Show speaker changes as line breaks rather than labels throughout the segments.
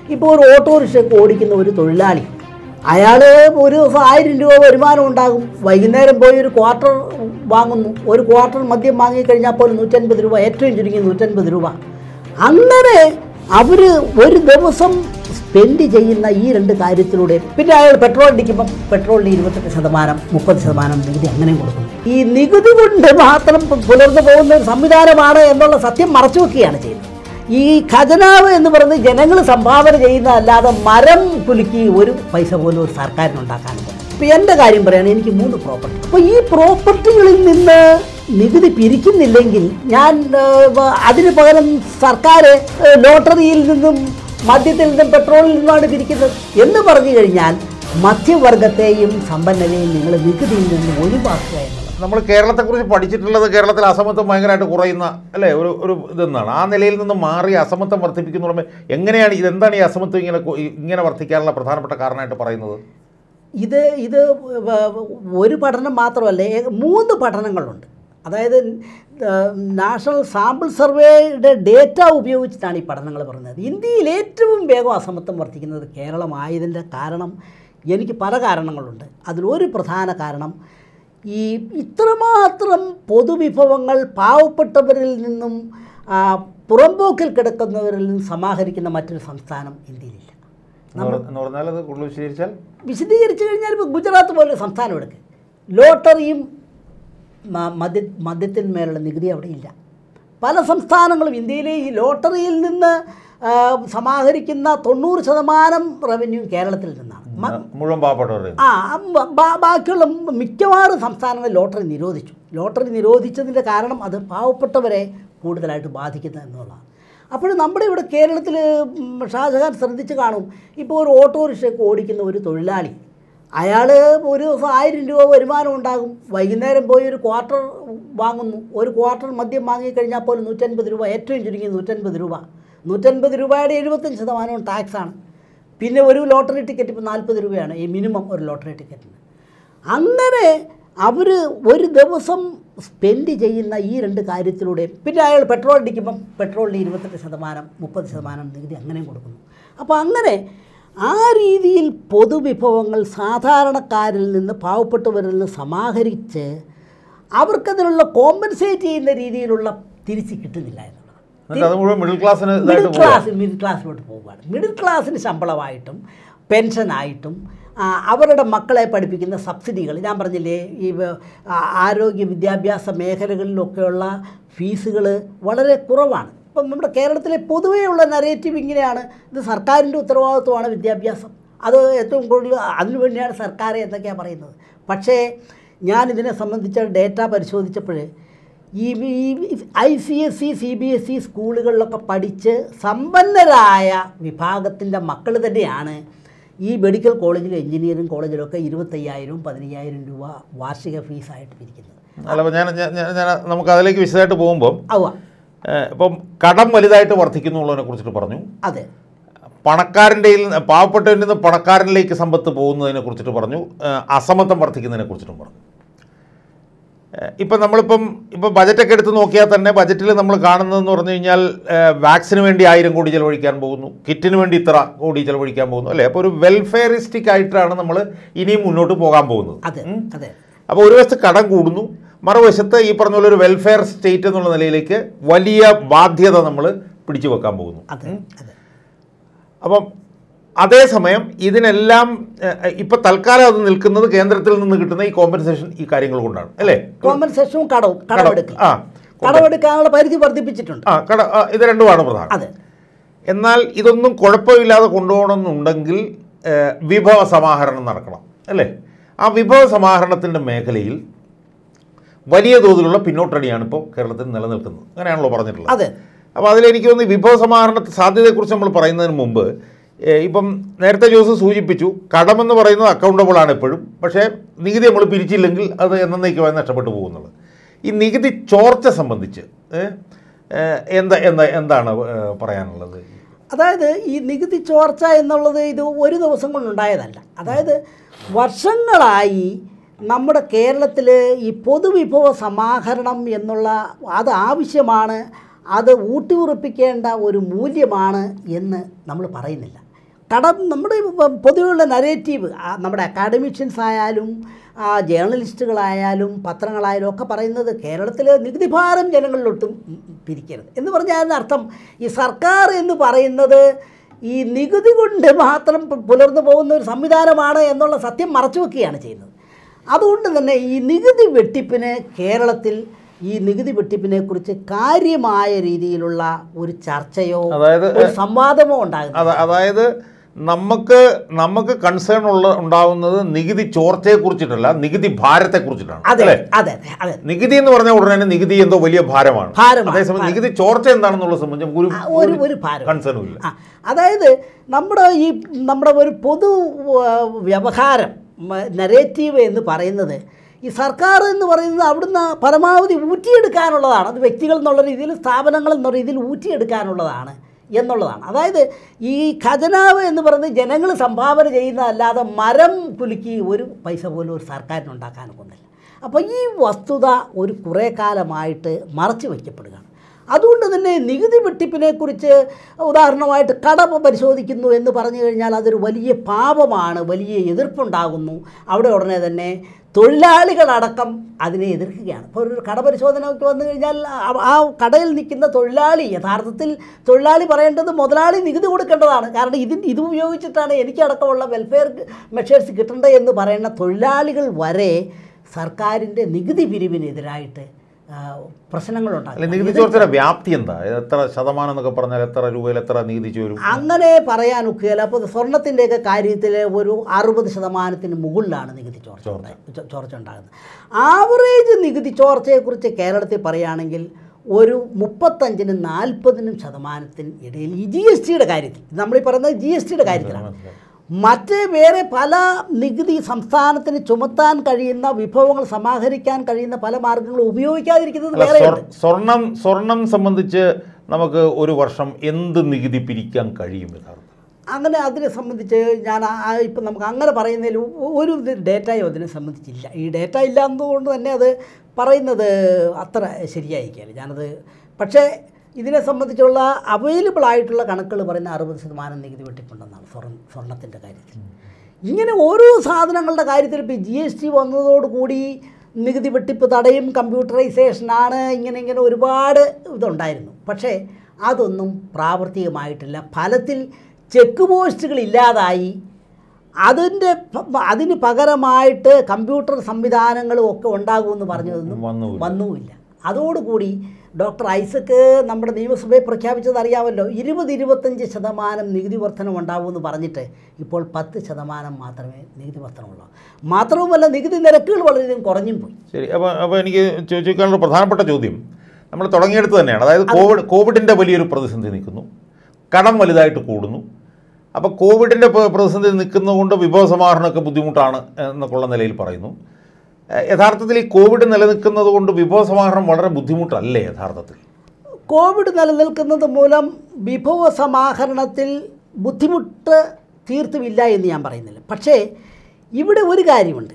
ഇപ്പോൾ ഒരു ഓട്ടോറിക്ഷയൊക്കെ ഓടിക്കുന്ന ഒരു തൊഴിലാളി അയാൾ ഒരു ദിവസം ആയിരം രൂപ വരുമാനം ഉണ്ടാകും വൈകുന്നേരം പോയി ഒരു ക്വാർട്ടർ വാങ്ങുന്നു ഒരു ക്വാർട്ടർ മദ്യം വാങ്ങിക്കഴിഞ്ഞാൽ പോലും നൂറ്റൻപത് രൂപ ഏറ്റവും ചുരുങ്ങി നൂറ്റൻപത് രൂപ അങ്ങനെ അവർ ഒരു ദിവസം സ്പെൻഡ് ചെയ്യുന്ന ഈ രണ്ട് കാര്യത്തിലൂടെ പിന്നെ അയാൾ പെട്രോൾ അടിക്കുമ്പം പെട്രോളിന് ഇരുപത്തെട്ട് ശതമാനം മുപ്പത് ശതമാനം നികുതി അങ്ങനെ കൊടുക്കും ഈ നികുതി കൊണ്ട് മാത്രം പുലർന്നു പോകുന്ന ഒരു സംവിധാനമാണ് എന്നുള്ള സത്യം മറച്ചു വെക്കുകയാണ് ചെയ്യുന്നത് ഈ ഖജനാവ് എന്ന് പറയുന്നത് ജനങ്ങൾ സംഭാവന ചെയ്യുന്നതല്ലാതെ മരം കുലുക്കി ഒരു പൈസ പോലും ഒരു സർക്കാരിന് ഉണ്ടാക്കാനില്ല ഇപ്പം എൻ്റെ കാര്യം പറയുകയാണ് എനിക്ക് മൂന്ന് പ്രോപ്പർട്ടി അപ്പോൾ ഈ പ്രോപ്പർട്ടികളിൽ നിന്ന് നികുതി പിരിക്കുന്നില്ലെങ്കിൽ ഞാൻ ഏഹ്, അതിന് പകരം സർക്കാർ ഏഹ്, ലോട്ടറിയിൽ നിന്നും മദ്യത്തിൽ നിന്നും പെട്രോളിൽ നിന്നുമാണ് പിരിക്കുന്നത് എന്ന് പറഞ്ഞു കഴിഞ്ഞാൽ മധ്യവർഗത്തെയും സമ്പന്നരെയും നിങ്ങൾ നികുതിയിൽ നിന്ന് ഒഴിവാക്കുക എന്നുള്ളത്
നമ്മൾ കേരളത്തെക്കുറിച്ച് പഠിച്ചിട്ടുള്ളത് കേരളത്തിൽ അസമത്വം ഭയങ്കരമായിട്ട് കുറയുന്ന അല്ലേ ഒരു ഒരു ഇതെന്നാണ് ആ നിലയിൽ നിന്ന് മാറി അസമത്വം വർദ്ധിപ്പിക്കുന്ന പറയുമ്പോൾ എങ്ങനെയാണ് ഇതെന്താണ് ഈ അസമത്വം ഇങ്ങനെ കു- ഇങ്ങനെ വർദ്ധിക്കാനുള്ള പ്രധാനപ്പെട്ട കാരണമായിട്ട് പറയുന്നത്
ഇത് ഇത് വ- ഒരു പഠനം മാത്രമല്ല ഏ- മൂന്ന് പഠനങ്ങളുണ്ട് അതായത് ഏഹ്, നാഷണൽ സാമ്പിൾ സർവേയുടെ ഡേറ്റ ഉപയോഗിച്ചിട്ടാണ് ഈ പഠനങ്ങൾ പറയുന്നത് ഇന്ത്യയിൽ ഏറ്റവും വേഗം അസമത്വം വർദ്ധിക്കുന്നത് കേരളമായതിൻ്റെ കാരണം എനിക്ക് പല കാരണങ്ങളുണ്ട് അതിലൊരു പ്രധാന കാരണം ഈ ഇത്രമാത്രം പൊതുവിഭവങ്ങൾ പാവപ്പെട്ടവരിൽ നിന്നും ആ, പുറമ്പോക്കിൽ കിടക്കുന്നവരിൽ നിന്നും സമാഹരിക്കുന്ന മറ്റൊരു സംസ്ഥാനം ഇന്ത്യയിലില്ല
എന്ന് പറ- എന്ന് പറഞ്ഞാൽ അത് കൂടുതൽ വിശദീകരിച്ചാൽ
വിശദീകരിച്ചു കഴിഞ്ഞാൽ ഇപ്പോൾ ഗുജറാത്ത് പോലെ സംസ്ഥാനം എടുക്കുക ലോട്ടറിയും മ- മദ്യ മദ്യത്തിന്മേലുള്ള നികുതി അവിടെ ഇല്ല പല സംസ്ഥാനങ്ങളും ഇന്ത്യയിലെ ഈ ലോട്ടറിയിൽ നിന്ന് ആ, സമാഹരിക്കുന്ന തൊണ്ണൂറ് ശതമാനം റവന്യൂ കേരളത്തിൽ നിന്നാണ് മ-
മുഴുവൻ പാവപ്പെട്ടവരുടെ
ആ ബ- ബ- ബാക്കിയുള്ള മിക്കവാറും സംസ്ഥാനങ്ങൾ ലോട്ടറി നിരോധിച്ചു ലോട്ടറി നിരോധിച്ചതിൻ്റെ കാരണം അത് പാവപ്പെട്ടവരെ കൂടുതലായിട്ട് ബാധിക്കുന്നത് എന്നുള്ളതാണ് അപ്പോൾ നമ്മുടെ ഇവിടെ കേരളത്തിൽ ഷാജഹാൻ ശ്രദ്ധിച്ച് കാണും ഇപ്പോൾ ഒരു ഓട്ടോറിക്ഷയൊക്കെ ഓടിക്കുന്ന ഒരു തൊഴിലാളി അയാൾ ഒരു ദിവസം ആയിരം രൂപ വരുമാനം ഉണ്ടാകും വൈകുന്നേരം പോയി ഒരു ക്വാർട്ടർ വാങ്ങുന്നു ഒരു ക്വാർട്ടർ മദ്യം വാങ്ങിക്കഴിഞ്ഞാൽ പോലും നൂറ്റൻപത് രൂപ ഏറ്റവും ചുരുങ്ങി നൂറ്റൻപത് രൂപ നൂറ്റൻപത് രൂപയുടെ എഴുപത്തഞ്ച് ശതമാനവും ടാക്സാണ് പിന്നെ ഒരു ലോട്ടറി ടിക്കറ്റ് ഇപ്പോൾ നാൽപ്പത് രൂപയാണ് ഈ മിനിമം ഒരു ലോട്ടറി ടിക്കറ്റിന് അങ്ങനെ അവർ ഒരു ദിവസം സ്പെൻഡ് ചെയ്യുന്ന ഈ രണ്ട് കാര്യത്തിലൂടെ പിന്നെ അയാൾ പെട്രോൾ അടിക്കുമ്പം പെട്രോളിന് ഇരുപത്തെട്ട് ശതമാനം മുപ്പത് ശതമാനം നികുതി അങ്ങനെയും കൊടുക്കുന്നു അപ്പോൾ അങ്ങനെ ആ രീതിയിൽ പൊതുവിഭവങ്ങൾ സാധാരണക്കാരിൽ നിന്ന് പാവപ്പെട്ടവരിൽ നിന്ന് സമാഹരിച്ച് അവർക്കതിനുള്ള കോമ്പൻസേറ്റ് ചെയ്യുന്ന രീതിയിലുള്ള തിരിച്ച് കിട്ടുന്നില്ല എന്നുള്ളത്
എന്നിട്ട് അത് മുഴുവൻ മിഡിൽ ക്ലാസ്സിന്
മിഡിൽ
ഇതായിട്ട് പോകും
ക്ലാസ് മിഡിൽ ക്ലാസ്സിലോട്ട് പോവുകയാണ് മിഡിൽ ക്ലാസ്സിന് ശമ്പളമായിട്ടും പെൻഷനായിട്ടും ആ, അവരുടെ മക്കളെ പഠിപ്പിക്കുന്ന സബ്സിഡികൾ ഞാൻ പറഞ്ഞില്ലേ ഈ വ- ആ, ആരോഗ്യ വിദ്യാഭ്യാസ മേഖലകളിലൊക്കെയുള്ള ഫീസുകൾ വളരെ കുറവാണ് ഇപ്പം നമ്മുടെ കേരളത്തിലെ പൊതുവെയുള്ള നരേറ്റീവ് ഇങ്ങനെയാണ് ഇത് സർക്കാരിൻ്റെ ഉത്തരവാദിത്വമാണ് വിദ്യാഭ്യാസം അത് ഏറ്റവും കൂടുതൽ അതിനുവേണ്ടിയാണ് സർക്കാർ എന്നൊക്കെയാണ് പറയുന്നത് പക്ഷേ ഞാൻ ഇതിനെ സംബന്ധിച്ച ഡേറ്റ പരിശോധിച്ചപ്പോൾ ഈ I C S C C B S E സ്കൂളുകളിലൊക്കെ പഠിച്ച് സമ്പന്നരായ വിഭാഗത്തിൻ്റെ മക്കൾ തന്നെയാണ് ഈ മെഡിക്കൽ കോളേജിലും എഞ്ചിനീയറിംഗ് കോളേജിലൊക്കെ ഇരുപത്തയ്യായിരവും പതിനയ്യായിരം രൂപ വാർഷിക ഫീസായിട്ട് പിരിക്കുന്നത്
അല്ല അപ്പോൾ ഞാൻ ഞാൻ- ഞാൻ ഞാൻ നമുക്ക് അതിലേക്ക് വിശദമായിട്ട് പോകുമ്പോൾ
അവ
ഇപ്പം കടം വലുതായിട്ട് വർദ്ധിക്കുന്നുള്ളതിനെ കുറിച്ചിട്ട് പറഞ്ഞു
അതെ
പണക്കാരൻ്റെ പാവപ്പെട്ടവരിൽ നിന്ന് പണക്കാരനിലേക്ക് സമ്പത്ത് പോകുന്നതിനെ കുറിച്ചിട്ട് പറഞ്ഞു ഏഹ് അസമത്വം വർദ്ധിക്കുന്നതിനെ കുറിച്ചിട്ടും പറഞ്ഞു ഏഹ് ഇപ്പം നമ്മളിപ്പം ഇപ്പോൾ ബജറ്റൊക്കെ എടുത്ത് നോക്കിയാൽ തന്നെ ബജറ്റിൽ നമ്മൾ കാണുന്നതെന്ന് പറഞ്ഞു കഴിഞ്ഞാൽ ഏഹ് വാക്സിന് വേണ്ടി ആയിരം കോടി ചെലവഴിക്കാൻ പോകുന്നു കിറ്റിന് വേണ്ടി ഇത്ര കോടി ചെലവഴിക്കാൻ പോകുന്നു അല്ലേ അപ്പോൾ ഒരു വെൽഫെയറിസ്റ്റിക് ആയിട്ടാണ് നമ്മൾ ഇനിയും മുന്നോട്ട് പോകാൻ പോകുന്നത്
അതെ അതെ
അപ്പോൾ ഒരു വശത്ത് കടം കൂടുന്നു മറുവശത്ത് ഈ പറഞ്ഞ പോലെ ഒരു വെൽഫെയർ സ്റ്റേറ്റ് എന്നുള്ള നിലയിലേക്ക് വലിയ ബാധ്യത നമ്മൾ പിടിച്ചു വെക്കാൻ പോകുന്നു
അതെ അതെ
അപ്പം അതേസമയം ഇതിനെല്ലാം ഏഹ്, ഇപ്പൊ തൽക്കാലം അത് നിൽക്കുന്നത് കേന്ദ്രത്തിൽ നിന്ന് കിട്ടുന്ന ഈ കോമ്പൻസേഷൻ ഈ കാര്യങ്ങൾ കൊണ്ടാണ് അല്ലേ
കോമ്പൻസേഷനും കടവും കടമെടുക്കൽ
ആ
കടമെടുക്കാനുള്ള പരിധി വർദ്ധിപ്പിച്ചിട്ടുണ്ട്
ആ കട ആ, ഇത് രണ്ടുമാണ് പ്രധാനം
അതെ
എന്നാൽ ഇതൊന്നും കുഴപ്പമില്ലാതെ കൊണ്ടുപോകണമെന്നുണ്ടെങ്കിൽ ഏഹ്, വിഭവ സമാഹരണം നടക്കണം അല്ലേ ആ വിഭവ സമാഹരണത്തിൻ്റെ മേഖലയിൽ വലിയ തോതിലുള്ള പിന്നോട്ടടിയാണ് ഇപ്പോൾ കേരളത്തിൽ നിലനിൽക്കുന്നത് അങ്ങനെയാണല്ലോ പറഞ്ഞിട്ടുള്ളത്
അതെ
അപ്പോൾ അതിലെനിക്ക് തോന്നുന്നു വിഭവ സമാഹരണ സാധ്യതയെക്കുറിച്ച് നമ്മൾ പറയുന്നതിന് മുമ്പ് ഏഹ്, ഇപ്പം നേരത്തെ ജോസ് സൂചിപ്പിച്ചു കടമെന്ന് പറയുന്നത് അക്കൗണ്ടബിൾ ആണ് എപ്പോഴും പക്ഷേ നികുതി നമ്മൾ പിരിച്ചില്ലെങ്കിൽ അത് എന്നേക്കുമായി നഷ്ടപ്പെട്ടു പോകുന്നുള്ളത് ഈ നികുതി ചോർച്ച സംബന്ധിച്ച് ഏഹ്, ഏഹ്, എന്താ എന്താ എന്താണ് ഏഹ്, പറയാനുള്ളത്
അതായത് ഈ നികുതി ചോർച്ച എന്നുള്ളത് ഇത് ഒരു ദിവസം കൊണ്ടുണ്ടായതല്ല അതായത് വർഷങ്ങളായി നമ്മുടെ കേരളത്തിൽ ഈ പൊതുവിഭവ സമാഹരണം എന്നുള്ള അത് ആവശ്യമാണ് അത് ഊട്ടിയുറപ്പിക്കേണ്ട ഒരു മൂല്യമാണ് എന്ന് നമ്മൾ പറയുന്നില്ല കടം നമ്മുടെ ഇപ്പം പൊതുവെയുള്ള നരേറ്റീവ് നമ്മുടെ അക്കാഡമിഷ്യൻസ് ആയാലും ആ, ജേർണലിസ്റ്റുകളായാലും പത്രങ്ങളായാലും ഒക്കെ പറയുന്നത് കേരളത്തിൽ നികുതി ഭാരം ജനങ്ങളിലൊട്ടും പിരിക്കരുത് എന്ന് പറഞ്ഞാൽ അതിന് അർത്ഥം ഈ സർക്കാർ എന്ന് പറയുന്നത് ഈ നികുതി കൊണ്ട് മാത്രം പു- പുലർന്നു പോകുന്ന ഒരു സംവിധാനമാണ് എന്നുള്ള സത്യം മറച്ചു വെക്കുകയാണ് ചെയ്യുന്നത് അതുകൊണ്ട് തന്നെ ഈ നികുതി വെട്ടിപ്പിന് കേരളത്തിൽ ഈ നികുതി വെട്ടിപ്പിനെ കുറിച്ച് കാര്യമായ രീതിയിലുള്ള ഒരു ചർച്ചയോ
അതായത്
ഒരു സംവാദമോ ഉണ്ടാകുന്നു
അത- അതായത് നമുക്ക് നമുക്ക് കൺസേൺ ഉള്ള ഉണ്ടാവുന്നത് നികുതി ചോർച്ചയെ കുറിച്ചിട്ടല്ല നികുതി ഭാരത്തെ കുറിച്ചിട്ടാണ്
അതെ
അല്ലേ
അതെ അതെ അതെ
നികുതി എന്ന് പറഞ്ഞ ഉടനെ തന്നെ നികുതി എന്തോ വലിയ ഭാരമാണ്
ഭാരമാണ്,
അതേസമയം
ഭാരം.
നികുതി ചോർച്ച എന്താണെന്നുള്ള സംബന്ധിച്ച് നമുക്ക്
ആ, ഒരു ഒരു ഭാരം
കൺസേണും ഇല്ല
ആ അതായത് നമ്മുടെ ഈ നമ്മുടെ ഒരു പൊതു ആ, വ്യവഹാരം നരേറ്റീവ് എന്ന് പറയുന്നത് ഈ സർക്കാർ എന്ന് പറയുന്നത് അവിടുന്ന് പരമാവധി ഊറ്റിയെടുക്കാനുള്ളതാണ് അത് വ്യക്തികൾ എന്നുള്ള രീതിയിൽ സ്ഥാപനങ്ങൾ എന്നുള്ള രീതിയിൽ ഊറ്റിയെടുക്കാനുള്ളതാണ് എന്നുള്ളതാണ് അതായത് ഈ ഖജനാവ് എന്ന് പറയുന്നത് ജനങ്ങൾ സംഭാവന ചെയ്യുന്നതല്ലാതെ മരം കുലുക്കി ഒരു പൈസ പോലും ഒരു സർക്കാരിന് ഉണ്ടാക്കാൻ ഒക്കുന്നില്ല അപ്പോൾ ഈ വസ്തുത ഒരു കുറേ കാലമായിട്ട് മറച്ചു വയ്ക്കപ്പെടുകയാണ് അതുകൊണ്ട് തന്നെ നികുതി വെട്ടിപ്പിനെക്കുറിച്ച് ഉദാഹരണമായിട്ട് കട പരിശോധിക്കുന്നു എന്ന് പറഞ്ഞു കഴിഞ്ഞാൽ അതൊരു വലിയ പാപമാണ് വലിയ എതിർപ്പുണ്ടാകുന്നു അവിടെ ഉടനെ തന്നെ തൊഴിലാളികളടക്കം അതിനെ എതിർക്കുകയാണ് ഇപ്പോൾ ഒരു കട പരിശോധനയ്ക്ക് വന്നു കഴിഞ്ഞാൽ ആ- ആ കടയിൽ നിൽക്കുന്ന തൊഴിലാളി യഥാർത്ഥത്തിൽ തൊഴിലാളി പറയേണ്ടത് മുതലാളി നികുതി കൊടുക്കേണ്ടതാണ് കാരണം ഇതിന് ഇത് ഉപയോഗിച്ചിട്ടാണ് എനിക്കടക്കമുള്ള വെൽഫെയർ മെഷേഴ്സ് കിട്ടേണ്ടത് എന്ന് പറയുന്ന തൊഴിലാളികൾ വരെ സർക്കാരിൻ്റെ നികുതി പിരിവിനെതിരായിട്ട് ആ, പ്രശ്നങ്ങളുണ്ടാക്കും
അല്ല നികുതി ചോർച്ചയുടെ വ്യാപ്തി എന്താ എത്ര ശതമാനം എന്നൊക്കെ പറഞ്ഞാൽ എത്ര രൂപയിൽ എത്ര നികുതി ചോരും
അങ്ങനെ പറയാൻ ഒക്കുകയില്ല അപ്പോൾ സ്വർണത്തിൻ്റെയൊക്കെ കാര്യത്തിൽ ഒരു അറുപത് ശതമാനത്തിന് മുകളിലാണ് നികുതി ചോർച്ച
ചോർച്ച.
ഉണ്ടായി- ചോ- ചോർച്ച ഉണ്ടാകുന്നത് ആവറേജ് നികുതി ചോർച്ചയെക്കുറിച്ച് കേരളത്തിൽ പറയുകയാണെങ്കിൽ ഒരു മുപ്പത്തഞ്ചിനും നാൽപ്പതിനും ശതമാനത്തിന് ഇടയിൽ ഈ ജി എസ് ടിയുടെ കാര്യത്തിൽ ഇത് നമ്മളീ പറയുന്നത് ജി എസ് ടിയുടെ കാര്യത്തിലാണ് മറ്റ് വേറെ പല നികുതി സംസ്ഥാനത്തിന് ചുമത്താൻ കഴിയുന്ന വിഭവങ്ങൾ സമാഹരിക്കാൻ കഴിയുന്ന പല മാർഗങ്ങളും ഉപയോഗിക്കാതിരിക്കുന്നത്
അല്ല
വേറെ
സ്വർ- സ്വർണം സ്വർണം സംബന്ധിച്ച് നമുക്ക് ഒരു വർഷം എന്ത് നികുതി പിരിക്കാൻ കഴിയും യഥാർത്ഥം
അങ്ങനെ അതിനെ സംബന്ധിച്ച് ഞാൻ ആ- ആ ഇപ്പം നമുക്ക് അങ്ങനെ പറയുന്നതിൽ ഒ- ഒരു ഇത് ഡേറ്റയും അതിനെ സംബന്ധിച്ചില്ല ഈ ഡേറ്റ ഇല്ല എന്നതുകൊണ്ട് തന്നെ അത് പറയുന്നത് അത്ര ശരിയായിരിക്കില്ല ഞാനത് പക്ഷേ ഇതിനെ സംബന്ധിച്ചുള്ള അവൈലബിൾ ആയിട്ടുള്ള കണക്കുകൾ പറയുന്ന അറുപത് ശതമാനം നികുതി വെട്ടിപ്പുണ്ടെന്നാണ് സ്വർണ്ണ സ്വർണത്തിൻ്റെ കാര്യത്തിൽ ഇങ്ങനെ ഓരോ സാധനങ്ങളുടെ കാര്യത്തിൽ ഇപ്പോൾ ജി എസ് ടി വന്നതോടുകൂടി നികുതി വെട്ടിപ്പ് തടയും കമ്പ്യൂട്ടറൈസേഷനാണ് ഇങ്ങനെ ഇങ്ങനെ ഒരുപാട് ഇതുണ്ടായിരുന്നു പക്ഷേ അതൊന്നും പ്രാവർത്തികമായിട്ടില്ല ഫലത്തിൽ ചെക്ക് പോസ്റ്റുകൾ ഇല്ലാതായി അതിൻ്റെ പ- അതിന് പകരമായിട്ട് കമ്പ്യൂട്ടർ സംവിധാനങ്ങളും ഒക്കെ ഉണ്ടാകുമെന്ന് പറഞ്ഞതൊന്നും
വന്നുമില്ല.
വന്നുമില്ല അതോടുകൂടി ഡോക്ടർ ഐസക്ക് നമ്മുടെ നിയമസഭയിൽ പ്രഖ്യാപിച്ചത് അറിയാമല്ലോ ഇരുപത് ഇരുപത്തഞ്ച് ശതമാനം നികുതി വർധനം ഉണ്ടാവുമെന്ന് പറഞ്ഞിട്ട് ഇപ്പോൾ പത്ത് ശതമാനം മാത്രമേ നികുതി വർധനമുള്ളൂ മാത്രവുമല്ല നികുതി നിരക്കുകൾ വളരെയധികം കുറഞ്ഞും പോയി
ശരി അപ്പോൾ അപ്പോൾ എനിക്ക് ചോദിക്കാനുള്ള പ്രധാനപ്പെട്ട ചോദ്യം നമ്മൾ തുടങ്ങിയെടുത്ത് തന്നെയാണ് അതായത് കോവിഡ് കോവിഡിൻ്റെ വലിയൊരു പ്രതിസന്ധി നിൽക്കുന്നു കടം വലുതായിട്ട് കൂടുന്നു അപ്പോൾ കോവിഡിൻ്റെ പ്ര- പ്രതിസന്ധി നിൽക്കുന്നതുകൊണ്ട് വിഭവസമാഹരണമൊക്കെ ബുദ്ധിമുട്ടാണ് എന്നൊക്കെയുള്ള നിലയിൽ പറയുന്നു ഏഹ് യഥാർത്ഥത്തിൽ ഈ കോവിഡ് നിലനിൽക്കുന്നത് കൊണ്ട് വിഭവസമാഹരണം വളരെ ബുദ്ധിമുട്ടല്ലേ യഥാർത്ഥത്തിൽ
കോവിഡ് നിലനിൽക്കുന്നത് മൂലം വിഭവ സമാഹരണത്തിൽ ബുദ്ധിമുട്ട് തീർത്തുമില്ല എന്ന് ഞാൻ പറയുന്നില്ല പക്ഷേ ഇവിടെ ഒരു കാര്യമുണ്ട്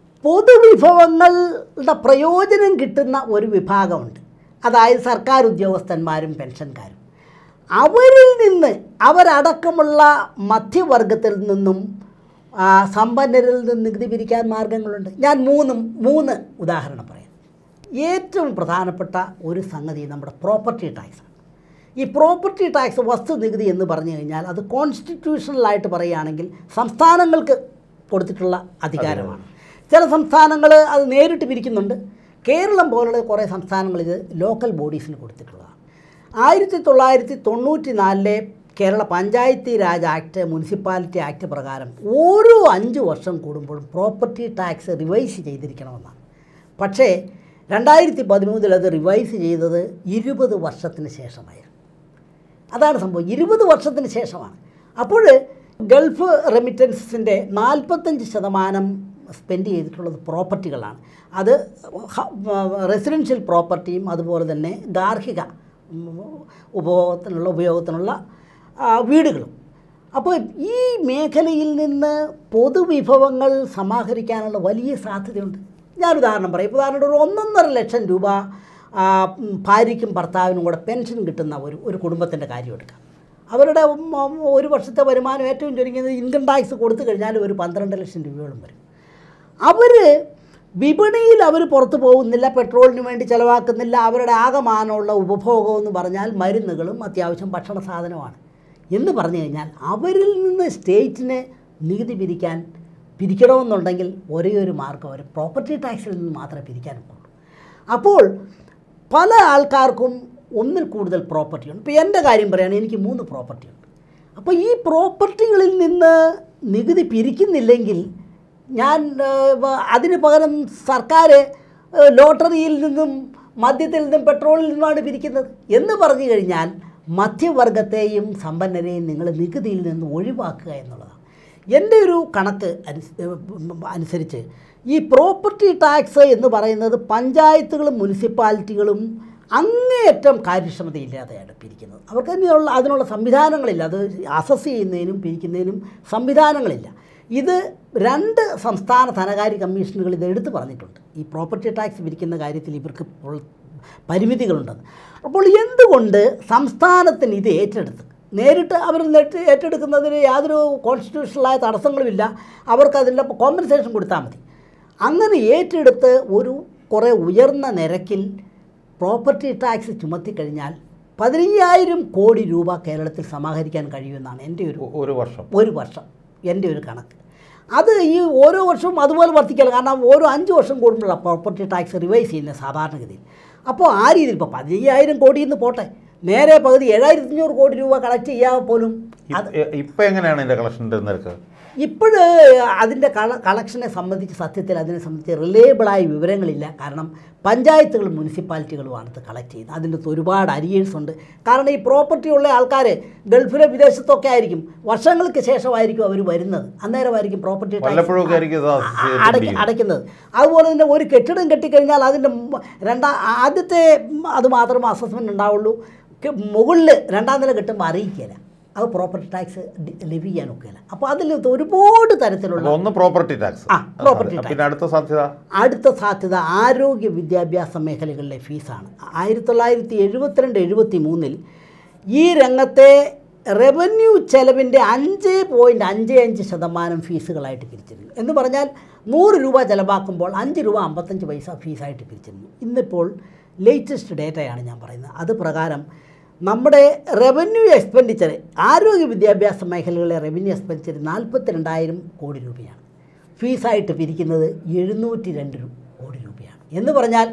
പൊതുവിഭവങ്ങളുടെ പ്രയോജനം കിട്ടുന്ന ഒരു വിഭാഗമുണ്ട് അതായത് സർക്കാർ ഉദ്യോഗസ്ഥന്മാരും പെൻഷൻകാരും അവരിൽ നിന്ന് അവരടക്കമുള്ള മധ്യവർഗത്തിൽ നിന്നും ആ, സമ്പന്നരിൽ നിന്ന് നികുതി പിരിക്കാൻ മാർഗങ്ങളുണ്ട് ഞാൻ മൂന്നും മൂന്ന് ഉദാഹരണം പറയാം ഏറ്റവും പ്രധാനപ്പെട്ട ഒരു സംഗതി നമ്മുടെ പ്രോപ്പർട്ടി ടാക്സാണ് ഈ പ്രോപ്പർട്ടി ടാക്സ് വസ്തു നികുതി എന്ന് പറഞ്ഞു കഴിഞ്ഞാൽ അത് കോൺസ്റ്റിറ്റ്യൂഷണലായിട്ട് പറയുകയാണെങ്കിൽ സംസ്ഥാനങ്ങൾക്ക് കൊടുത്തിട്ടുള്ള അധികാരമാണ് ചില സംസ്ഥാനങ്ങൾ അത് നേരിട്ട് പിരിക്കുന്നുണ്ട് കേരളം പോലുള്ള കുറേ സംസ്ഥാനങ്ങൾ ഇത് ലോക്കൽ ബോഡീസിന് കൊടുത്തിട്ടുള്ളതാണ് ആയിരത്തി തൊള്ളായിരത്തി തൊണ്ണൂറ്റി നാലിലെ Kerala panchayati raj act municipality act പ്രകാരം ഓരോ അഞ്ച് വർഷം കൂടുമ്പോഴും പ്രോപ്പർട്ടി ടാക്സ് റിവൈസ് ചെയ്തിരിക്കണമെന്നാണ് പക്ഷേ രണ്ടായിരത്തി പതിമൂന്നിൽ അത് റിവൈസ് ചെയ്തത് ഇരുപത് വർഷത്തിന് ശേഷമായിരുന്നു അതാണ് സംഭവം ഇരുപത് വർഷത്തിന് ശേഷമാണ് അപ്പോൾ ഗൾഫ് റെമിറ്റൻസിൻ്റെ നാൽപ്പത്തഞ്ച് ശതമാനം സ്പെൻഡ് ചെയ്തിട്ടുള്ളത് പ്രോപ്പർട്ടികളാണ് അത് റെസിഡൻഷ്യൽ പ്രോപ്പർട്ടിയും അതുപോലെ തന്നെ ഗാർഹിക ഉം, ഉപഭോഗത്തിനുള്ള ഉപയോഗത്തിനുള്ള ആ, വീടുകളും അപ്പോൾ ഈ മേഖലയിൽ നിന്ന് പൊതുവിഭവങ്ങൾ സമാഹരിക്കാനുള്ള വലിയ സാധ്യതയുണ്ട് ഞാൻ ഉദാഹരണം പറയാം ഇപ്പോൾ ഉദാഹരണം ഒരു ഒന്നൊന്നര ലക്ഷം രൂപ ആ, ഉം, ഭാര്യയ്ക്കും ഭർത്താവിനും കൂടെ പെൻഷൻ കിട്ടുന്ന ഒരു ഒരു കുടുംബത്തിൻ്റെ കാര്യം എടുക്കാം അവരുടെ ഉം, ഉം, ഒരു വർഷത്തെ വരുമാനം ഏറ്റവും ചുരുങ്ങിയത് ഇൻകം ടാക്സ് കൊടുത്തു കഴിഞ്ഞാൽ ഒരു പന്ത്രണ്ട് ലക്ഷം രൂപയോളം വരും അവർ വിപണിയിൽ അവർ പുറത്തു പോകുന്നില്ല പെട്രോളിന് വേണ്ടി ചിലവാക്കുന്നില്ല അവരുടെ ആകമാനമുള്ള ഉപഭോഗം എന്ന് പറഞ്ഞാൽ മരുന്നുകളും അത്യാവശ്യം ഭക്ഷണ സാധനമാണ് എന്ന് പറഞ്ഞു കഴിഞ്ഞാൽ അവരിൽ നിന്ന് സ്റ്റേറ്റിന് നികുതി പിരിക്കാൻ പിരിക്കണമെന്നുണ്ടെങ്കിൽ ഒരേ ഒരു മാർഗം അവർ പ്രോപ്പർട്ടി ടാക്സിൽ നിന്ന് മാത്രമേ പിരിക്കാൻ ഒക്കുള്ളൂ അപ്പോൾ പല ആൾക്കാർക്കും ഒന്നിൽ കൂടുതൽ പ്രോപ്പർട്ടി ഉണ്ട് ഇപ്പോൾ എൻ്റെ കാര്യം പറയുകയാണെങ്കിൽ എനിക്ക് മൂന്ന് പ്രോപ്പർട്ടി ഉണ്ട് അപ്പോൾ ഈ പ്രോപ്പർട്ടികളിൽ നിന്ന് നികുതി പിരിക്കുന്നില്ലെങ്കിൽ ഞാൻ ഏഹ്, വ- അതിന് പകരം സർക്കാർ ഏഹ്, ലോട്ടറിയിൽ നിന്നും മദ്യത്തിൽ നിന്നും പെട്രോളിൽ നിന്നുമാണ് പിരിക്കുന്നത് എന്ന് പറഞ്ഞു കഴിഞ്ഞാൽ മധ്യവർഗത്തെയും സമ്പന്നരെയും നിങ്ങൾ നികുതിയിൽ നിന്ന് ഒഴിവാക്കുക എന്നുള്ളതാണ് എൻ്റെ ഒരു കണക്ക് അനുസ് ഏഹ് അനുസരിച്ച് ഈ പ്രോപ്പർട്ടി ടാക്സ് എന്ന് പറയുന്നത് പഞ്ചായത്തുകളും മുനിസിപ്പാലിറ്റികളും അങ്ങേയറ്റം കാര്യക്ഷമതയില്ലാതെയാണ് പിരിക്കുന്നത് അവർക്ക് അതിനുള്ള അതിനുള്ള സംവിധാനങ്ങളില്ല അത് അസസ് ചെയ്യുന്നതിനും പിരിക്കുന്നതിനും സംവിധാനങ്ങളില്ല ഇത് രണ്ട് സംസ്ഥാന ധനകാര്യ കമ്മീഷനുകൾ ഇത് എടുത്തു പറഞ്ഞിട്ടുണ്ട് ഈ പ്രോപ്പർട്ടി ടാക്സ് പിരിക്കുന്ന കാര്യത്തിൽ ഇവർക്ക് ഇപ്പോൾ പരിമിതികളുണ്ടെന്ന് അപ്പോൾ എന്തുകൊണ്ട് സംസ്ഥാനത്തിന് ഇത് ഏറ്റെടുത്ത് നേരിട്ട് അവർ നെറ്റ് ഏറ്റെടുക്കുന്നതിന് യാതൊരു കോൺസ്റ്റിറ്റ്യൂഷണലായ തടസ്സങ്ങളുമില്ല അവർക്ക് അതിൻ്റെ കോമ്പൻസേഷൻ കൊടുത്താൽ മതി അങ്ങനെ ഏറ്റെടുത്ത് ഒരു കുറേ ഉയർന്ന നിരക്കിൽ പ്രോപ്പർട്ടി ടാക്സ് ചുമത്തിക്കഴിഞ്ഞാൽ പതിനയ്യായിരം കോടി രൂപ കേരളത്തിൽ സമാഹരിക്കാൻ കഴിയുമെന്നാണ് എൻ്റെ ഒരു
ഒ- ഒരു വർഷം
ഒരു വർഷം എൻ്റെ ഒരു കണക്ക് അത് ഈ ഓരോ വർഷവും അതുപോലെ വർദ്ധിക്കണം കാരണം ഓരോ അഞ്ച് വർഷം കൂടുമ്പോഴാണ് പ്രോപ്പർട്ടി ടാക്സ് റിവൈസ് ചെയ്യുന്നത് സാധാരണഗതിയിൽ അപ്പോൾ ആ രീതിയിൽ ഇപ്പോൾ പതിനയ്യായിരം കോടിയിൽ നിന്ന് പോട്ടെ നേരെ പകുതി ഏഴായിരത്തി അഞ്ഞൂറ് കോടി രൂപ കളക്ട് ചെയ്യാൻ പോലും അത്
ഇപ്പം എങ്ങനെയാണ് എൻ്റെ കളക്ഷൻ്റെ നിരക്ക്
ഇപ്പോഴ് അതിൻ്റെ കള കളക്ഷനെ സംബന്ധിച്ച് സത്യത്തിൽ അതിനെ സംബന്ധിച്ച് റിലയബിളായ വിവരങ്ങളില്ല കാരണം പഞ്ചായത്തുകളും മുനിസിപ്പാലിറ്റികളുമാണ് ഇത് കളക്ട് ചെയ്യുന്നത് അതിൻ്റെ അകത്ത് ഒരുപാട് അരിയേഴ്സ് ഉണ്ട് കാരണം ഈ പ്രോപ്പർട്ടി ഉള്ള ആൾക്കാർ ഗൾഫിലെ വിദേശത്തൊക്കെ ആയിരിക്കും വർഷങ്ങൾക്ക് ശേഷമായിരിക്കും അവർ വരുന്നത് അന്നേരമായിരിക്കും പ്രോപ്പർട്ടി
വല്ലപ്പോഴൊക്കെ ആയിരിക്കും ഇത് assess ചെയ്തിട്ട്
അടയ്ക്ക
പിടിക്കുന്നത്.
അടയ്ക്കുന്നത് അതുപോലെ തന്നെ ഒരു കെട്ടിടം കെട്ടിക്കഴിഞ്ഞാൽ അതിൻ്റെ മു- രണ്ടാ ആദ്യത്തെ അത് മാത്രമേ അസസ്മെൻ്റ് ഉണ്ടാവുള്ളൂ ക- മുകളിൽ രണ്ടാം നില കിട്ടുമ്പോൾ അറിയിക്കില്ല അത് പ്രോപ്പർട്ടി ടാക്സ് ലിവ് ചെയ്യാൻ ഒക്കില്ല അപ്പോൾ അതിൽ ഒരുപാട് തരത്തിലുള്ള
അപ്പോൾ ഒന്ന് പ്രോപ്പർട്ടി ടാക്സ്
ആ, property tax.
പിന്നെ അടുത്ത സാധ്യത
അടുത്ത സാധ്യത ആരോഗ്യ വിദ്യാഭ്യാസ മേഖലകളിലെ ഫീസാണ് ആയിരത്തി തൊള്ളായിരത്തി എഴുപത്തിരണ്ട് എഴുപത്തി മൂന്നിൽ ഈ രംഗത്തെ റവന്യൂ ചെലവിൻ്റെ അഞ്ച് പോയിൻറ്റ് അഞ്ച് അഞ്ച് ശതമാനം ഫീസുകളായിട്ട് പിരിച്ചിരുന്നു എന്ന് പറഞ്ഞാൽ നൂറ് രൂപ ചിലവാക്കുമ്പോൾ അഞ്ച് രൂപ അമ്പത്തഞ്ച് പൈസ ഫീസായിട്ട് പിരിച്ചിരുന്നു ഇന്നിപ്പോൾ ലേറ്റസ്റ്റ് ഡേറ്റയാണ് ഞാൻ പറയുന്നത് അത് പ്രകാരം നമ്മുടെ റവന്യൂ എക്സ്പെൻഡിച്ചർ ആരോഗ്യ വിദ്യാഭ്യാസ മേഖലകളിലെ റവന്യൂ എക്സ്പെൻഡിച്ചർ നാൽപ്പത്തി രണ്ടായിരം കോടി രൂപയാണ് ഫീസായിട്ട് പിരിക്കുന്നത് എഴുന്നൂറ്റി രണ്ട് രൂ- കോടി രൂപയാണ് എന്ന് പറഞ്ഞാൽ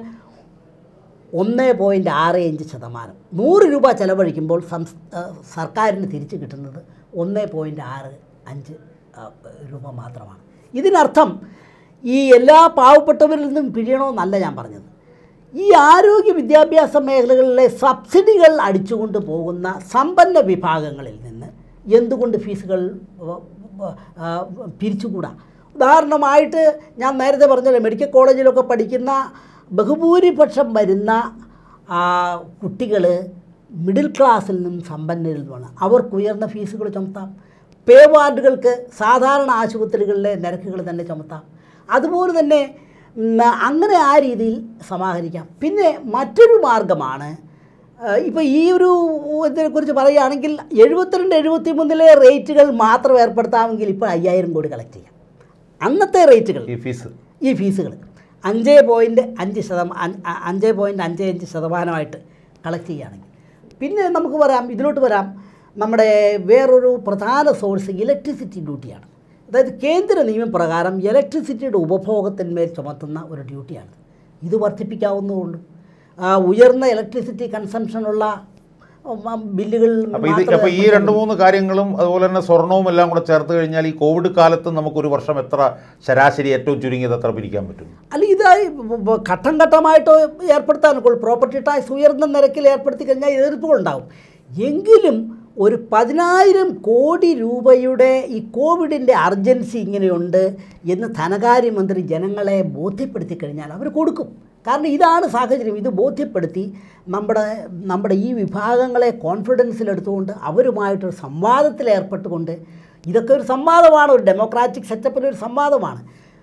ഒന്ന് പോയിൻറ്റ് ആറ് അഞ്ച് ശതമാനം നൂറ് രൂപ ചെലവഴിക്കുമ്പോൾ സംസ് ആ, സർക്കാരിന് തിരിച്ചു കിട്ടുന്നത് ഒന്ന് പോയിൻറ്റ് ആറ് അഞ്ച് ആ, രൂപ മാത്രമാണ് ഇതിനർത്ഥം ഈ എല്ലാ പാവപ്പെട്ടവരിൽ നിന്നും പിഴിയണമെന്നല്ല ഞാൻ പറഞ്ഞത് ഈ ആരോഗ്യ വിദ്യാഭ്യാസ മേഖലകളിലെ സബ്സിഡികൾ അടിച്ചുകൊണ്ട് പോകുന്ന സമ്പന്ന വിഭാഗങ്ങളിൽ നിന്ന് എന്തുകൊണ്ട് ഫീസുകൾ വ- വ- ആ, പിരിച്ചുകൂടാ ഉദാഹരണമായിട്ട് ഞാൻ നേരത്തെ പറഞ്ഞല്ലോ മെഡിക്കൽ കോളേജിലൊക്കെ പഠിക്കുന്ന ബഹുഭൂരിപക്ഷം വരുന്ന കുട്ടികൾ മിഡിൽ ക്ലാസ്സിൽ നിന്നും സമ്പന്നരിൽ നിന്നുമാണ് അവർക്ക് ഉയർന്ന ഫീസുകൾ ചുമത്താം പേ വാർഡുകൾക്ക് സാധാരണ ആശുപത്രികളിലെ നിരക്കുകൾ തന്നെ ചുമത്താം അതുപോലെ തന്നെ ഉം, അങ്ങനെ ആ രീതിയിൽ സമാഹരിക്കാം പിന്നെ മറ്റൊരു മാർഗമാണ് ഇപ്പോൾ ഈ ഒരു ഇതിനെക്കുറിച്ച് പറയുകയാണെങ്കിൽ എഴുപത്തിരണ്ട് എഴുപത്തി മൂന്നിലെ റേറ്റുകൾ മാത്രം ഏർപ്പെടുത്താമെങ്കിൽ ഇപ്പോൾ അയ്യായിരം കോടി കളക്ട് ചെയ്യാം അന്നത്തെ റേറ്റുകൾ
ഈ ഫീസ്
ഈ ഫീസുകൾ അഞ്ച് പോയിൻറ്റ് അഞ്ച് ശതമാനം അഞ്ച് പോയിൻറ്റ് അഞ്ച് അഞ്ച് ശതമാനമായിട്ട് കളക്ട് ചെയ്യുകയാണെങ്കിൽ പിന്നെ നമുക്ക് വരാം ഇതിലോട്ട് വരാം നമ്മുടെ വേറൊരു പ്രധാന സോഴ്സ് ഇലക്ട്രിസിറ്റി ഡ്യൂട്ടിയാണ് അതായത് കേന്ദ്ര നിയമപ്രകാരം ഇലക്ട്രിസിറ്റിയുടെ ഉപഭോഗത്തിന്മേൽ ചുമത്തുന്ന ഒരു ഡ്യൂട്ടിയാണ് ഇത് വർദ്ധിപ്പിക്കാവുന്നതുള്ളൂ ആ, ഉയർന്ന ഇലക്ട്രിസിറ്റി കൺസംഷനുള്ള ഉം, ആ, ബില്ലുകൾ
അപ്പോൾ ഇത്
മാത്രമേ
അപ്പോൾ ഈ രണ്ട് മൂന്ന് കാര്യങ്ങളും അതുപോലെ തന്നെ സ്വർണവും എല്ലാം കൂടെ ചേർത്ത് കഴിഞ്ഞാൽ ഈ കോവിഡ് കാലത്ത് നമുക്കൊരു വർഷം എത്ര ശരാശരി ഏറ്റവും ചുരുങ്ങിയത് എത്ര പിരിക്കാൻ പറ്റും
അല്ല ഇതായി ഘട്ടം ഘട്ടമായിട്ട് ഏർപ്പെടുത്താൻ പ്രോപ്പർട്ടി ടാക്സ് ഉയർന്ന നിരക്കിൽ ഏർപ്പെടുത്തി കഴിഞ്ഞാൽ എതിർപ്പുകൾ ഉണ്ടാവും എങ്കിലും ഒരു പതിനായിരം കോടി രൂപയുടെ ഈ കോവിഡിൻ്റെ അർജൻസി ഇങ്ങനെയുണ്ട് എന്ന് ധനകാര്യമന്ത്രി ജനങ്ങളെ ബോധ്യപ്പെടുത്തി കഴിഞ്ഞാൽ അവർ കൊടുക്കും കാരണം ഇതാണ് സാഹചര്യം ഇത് ബോധ്യപ്പെടുത്തി നമ്മുടെ നമ്മുടെ ഈ വിഭാഗങ്ങളെ കോൺഫിഡൻസിലെടുത്തുകൊണ്ട് അവരുമായിട്ടൊരു സംവാദത്തിൽ ഏർപ്പെട്ടുകൊണ്ട് ഇതൊക്കെ ഒരു സംവാദമാണ് ഒരു ഡെമോക്രാറ്റിക് സെറ്റപ്പിൽ ഒരു സംവാദമാണ്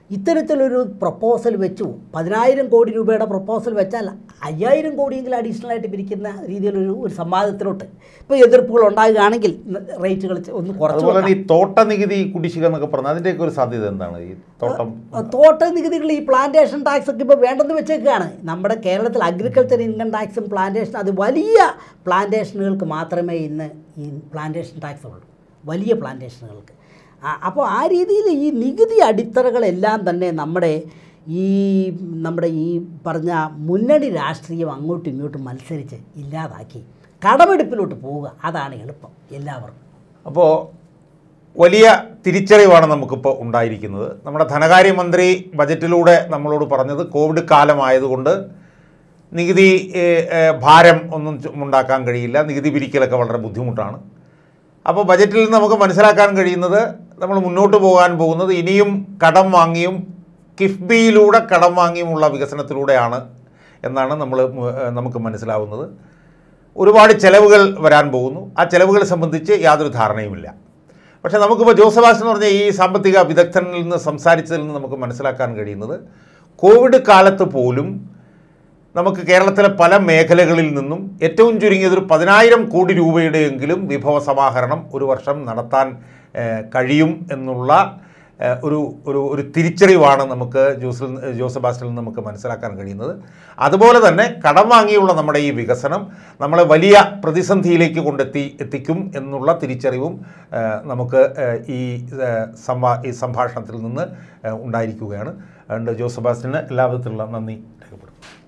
ഇത്തരത്തിലൊരു പ്രപ്പോസൽ വെച്ചു പതിനായിരം കോടി രൂപയുടെ പ്രപ്പോസൽ വെച്ചാൽ അയ്യായിരം കോടിയെങ്കിലും അഡീഷണൽ ആയിട്ട് പിരിക്കുന്ന രീതിയിലൊരു ഒരു സംവാദത്തിലോട്ട് ഇപ്പോൾ എതിർപ്പുകൾ ഉണ്ടാകുകയാണെങ്കിൽ റേറ്റുകൾ ഒന്ന് കുറച്ച്
അതുപോലെ തന്നെ ഈ തോട്ട നികുതി കുടിശ്ശിക എന്നൊക്കെ പറഞ്ഞാൽ അതിൻ്റെയൊക്കെ ഒരു സാധ്യത എന്താണ് ഈ തോട്ടം
തോട്ട നികുതികൾ ഈ പ്ലാന്റേഷൻ ടാക്സ് ഒക്കെ ഇപ്പോൾ വേണ്ടെന്ന് വെച്ചേക്കാണ് നമ്മുടെ കേരളത്തിൽ അഗ്രികൾച്ചർ ഇൻകം ടാക്സും പ്ലാന്റേഷൻ അത് വലിയ പ്ലാന്റേഷനുകൾക്ക് മാത്രമേ ഇന്ന് ഈ പ്ലാന്റേഷൻ ടാക്സ് ഉള്ളൂ വലിയ പ്ലാന്റേഷനുകൾക്ക് ആ- അപ്പോൾ ആ രീതിയിൽ ഈ നികുതി അടിത്തറകളെല്ലാം തന്നെ നമ്മുടെ ഈ നമ്മുടെ ഈ പറഞ്ഞ മുന്നണി രാഷ്ട്രീയം അങ്ങോട്ടും ഇങ്ങോട്ടും മത്സരിച്ച് ഇല്ലാതാക്കി കടമെടുപ്പിലോട്ട് പോവുക അതാണ് എളുപ്പം എല്ലാവർക്കും
അപ്പോൾ വലിയ തിരിച്ചറിവാണ് നമുക്കിപ്പോൾ ഉണ്ടായിരിക്കുന്നത് നമ്മുടെ ധനകാര്യമന്ത്രി ബജറ്റിലൂടെ നമ്മളോട് പറഞ്ഞത് കോവിഡ് കാലമായതുകൊണ്ട് നികുതി ഏഹ്, ഏഹ്, ഭാരം ഒന്നും ചു- ഉണ്ടാക്കാൻ കഴിയില്ല നികുതി പിരിക്കലൊക്കെ വളരെ ബുദ്ധിമുട്ടാണ് അപ്പോൾ ബജറ്റിൽ നിന്ന് നമുക്ക് മനസ്സിലാക്കാൻ കഴിയുന്നത് നമ്മൾ മുന്നോട്ട് പോകാൻ പോകുന്നത് ഇനിയും കടം വാങ്ങിയും കിഫ്ബിയിലൂടെ കടം വാങ്ങിയുമുള്ള വികസനത്തിലൂടെയാണ് എന്നാണ് നമ്മൾ മു- ഏഹ്, നമുക്ക് മനസ്സിലാവുന്നത് ഒരുപാട് ചെലവുകൾ വരാൻ പോകുന്നു ആ ചെലവുകളെ സംബന്ധിച്ച് യാതൊരു ധാരണയുമില്ല പക്ഷേ നമുക്കിപ്പോൾ ജോസഫാസ് എന്ന് പറഞ്ഞ ഈ സാമ്പത്തിക വിദഗ്ധനിൽ നിന്ന് സംസാരിച്ചതിൽ നിന്ന് നമുക്ക് മനസ്സിലാക്കാൻ കഴിയുന്നത് കോവിഡ് കാലത്ത് പോലും നമുക്ക് കേരളത്തിലെ പല മേഖലകളിൽ നിന്നും ഏറ്റവും ചുരുങ്ങിയത് ഒരു പതിനായിരം കോടി രൂപയുടെയെങ്കിലും വിഭവ സമാഹരണം ഒരു വർഷം നടത്താൻ ഏഹ്, കഴിയും എന്നുള്ള ഏഹ്, ഒരു ഒരു ഒരു തിരിച്ചറിവാണ് നമുക്ക് ജോസിൽ ജോസഫ് ബാസ്റ്റിൽ നിന്ന് നമുക്ക് മനസ്സിലാക്കാൻ കഴിയുന്നത് അതുപോലെ തന്നെ കടം വാങ്ങിയുള്ള നമ്മുടെ ഈ വികസനം നമ്മളെ വലിയ പ്രതിസന്ധിയിലേക്ക് കൊണ്ടെത്തി എത്തിക്കും എന്നുള്ള തിരിച്ചറിവും ഏഹ്, നമുക്ക് ഏഹ്, ഈ ഏഹ്, സംവാ ഈ സംഭാഷണത്തിൽ നിന്ന് ഏഹ്, ഉണ്ടായിരിക്കുകയാണ് അതുകൊണ്ട് ജോസഫ് ബാസ്റ്റിന് എല്ലാവിധത്തിലുള്ള നന്ദി രേഖപ്പെടുത്തുന്നു